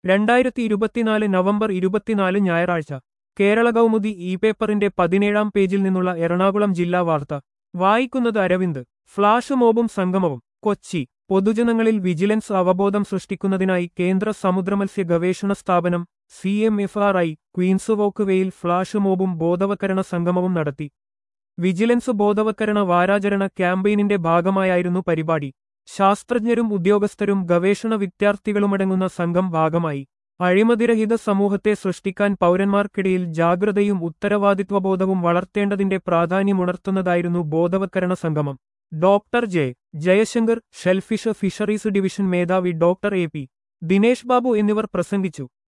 രണ്ടായിരത്തി ഇരുപത്തിനാല് നവംബർ ഇരുപത്തിനാല് ഞായറാഴ്ച കേരള കൗമുദി ഇ പേപ്പറിന്റെ പതിനേഴാം പേജിൽ നിന്നുള്ള എറണാകുളം ജില്ലാ വാർത്ത വായിക്കുന്നത് അരവിന്ദ് ഫ്ളാഷ് മോബും സംഗമവും കൊച്ചി പൊതുജനങ്ങളിൽ വിജിലൻസ് അവബോധം സൃഷ്ടിക്കുന്നതിനായി കേന്ദ്ര സമുദ്രമത്സ്യ ഗവേഷണ സ്ഥാപനം C M F R I queens വോക്ക്വേയിൽ ഫ്ളാഷ് മോബും ബോധവൽക്കരണ സംഗമവും നടത്തി വിജിലൻസ് ബോധവൽക്കരണ വാരാചരണ ക്യാമ്പയിനിന്റെ ഭാഗമായായിരുന്നു പരിപാടി ശാസ്ത്രജ്ഞരും ഉദ്യോഗസ്ഥരും ഗവേഷണ വിദ്യാർത്ഥികളുമടങ്ങുന്ന സംഘം ഭാഗമായി അഴിമതിരഹിത സമൂഹത്തെ സൃഷ്ടിക്കാൻ പൗരന്മാർക്കിടയിൽ ജാഗ്രതയും ഉത്തരവാദിത്വബോധവും വളർത്തേണ്ടതിന്റെ പ്രാധാന്യമുണർത്തുന്നതായിരുന്നു ബോധവൽക്കരണ സംഗമം doctor J Jayashankar shellfish fisheries division മേധാവി doctor A P Dinesh Babu എന്നിവർ പ്രസംഗിച്ചു